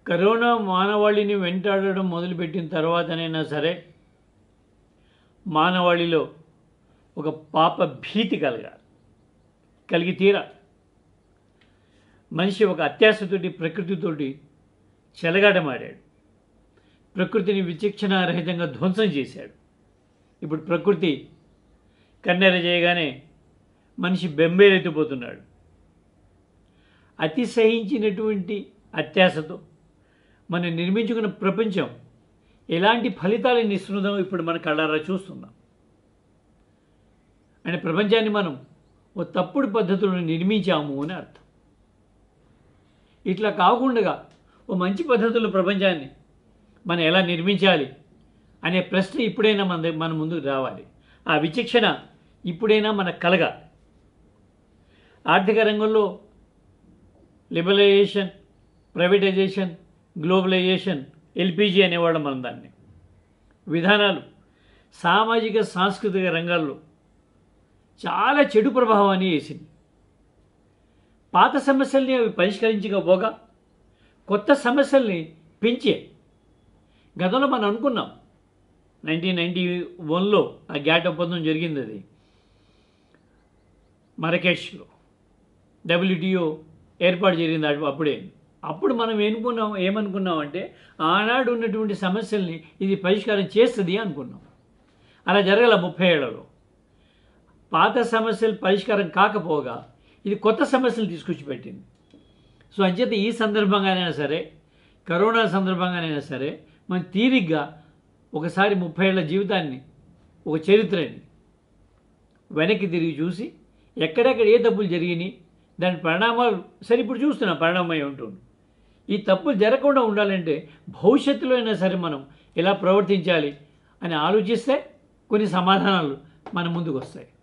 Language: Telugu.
కరోనా మానవాళిని వెంటాడడం మొదలుపెట్టిన తర్వాతనైనా సరే మానవాళిలో ఒక పాప భీతి కలగాలి కలిగి తీరా మనిషి ఒక అత్యాశతోటి ప్రకృతితోటి చెలగాటమాడాడు ప్రకృతిని విచక్షణారహితంగా ధ్వంసం చేశాడు ఇప్పుడు ప్రకృతి కన్నెర చేయగానే మనిషి బెంబేలెత్తిపోతున్నాడు అతిశయించినటువంటి అత్యాశతో మనం నిర్మించుకున్న ప్రపంచం ఎలాంటి ఫలితాలను ఇస్తున్నదో ఇప్పుడు మన కళ్ళారా చూస్తున్నాం అంటే ప్రపంచాన్ని మనం ఓ తప్పుడు పద్ధతులను నిర్మించాము అని అర్థం ఇట్లా కాకుండా ఓ మంచి పద్ధతుల్లో ప్రపంచాన్ని మనం ఎలా నిర్మించాలి అనే ప్రశ్న ఇప్పుడైనా మన దగ్గ- మన ముందుకు రావాలి ఆ విచక్షణ ఇప్పుడైనా మనకు కలగాలి ఆర్థిక రంగంలో లిబరలైజేషన్ ప్రైవేటైజేషన్ గ్లోబలైజేషన్ ఎల్పిజి అనేవాళ్ళం మనం దాన్ని విధానాలు సామాజిక సాంస్కృతిక రంగాల్లో చాలా చెడు ప్రభావాన్ని వేసింది పాత సమస్యల్ని అవి పరిష్కరించకపోగా కొత్త సమస్యల్ని పెంచే గతంలో మనం అనుకున్నాం నైన్టీన్ నైంటీ వన్లో ఆ గ్యాట్ ఒప్పందం జరిగింది అది మరకేష్లో డబ్ల్యూటీఓ ఏర్పాటు జరిగింది అటు- అప్పుడే అప్పుడు మనం ఏనుకున్నాం ఏమనుకున్నామంటే ఆనాడు ఉన్నటువంటి సమస్యల్ని ఇది పరిష్కారం చేస్తుంది అనుకున్నాం అలా జరగల ముప్పై ఏళ్లలో పాత సమస్యలు పరిష్కారం కాకపోగా ఇది కొత్త సమస్యలు తీసుకొచ్చి పెట్టింది సో అంచేత ఈ సందర్భంగానైనా సరే కరోనా సందర్భంగానైనా సరే మనం తీరిగ్గా ఒకసారి ముప్పై ఏళ్ళ జీవితాన్ని ఒక చరిత్రని వెనక్కి తిరిగి చూసి ఎక్కడెక్కడ ఏ తప్పులు జరిగినాయి దాని పరిణామాలు సరే ఇప్పుడు చూస్తున్నాం పరిణామం ఉంటుంది ఈ తప్పులు జరగకుండా ఉండాలంటే భవిష్యత్తులో అయినా సరే మనం ఎలా ప్రవర్తించాలి అని ఆలోచిస్తే కొన్ని సమాధానాలు మన ముందుకు వస్తాయి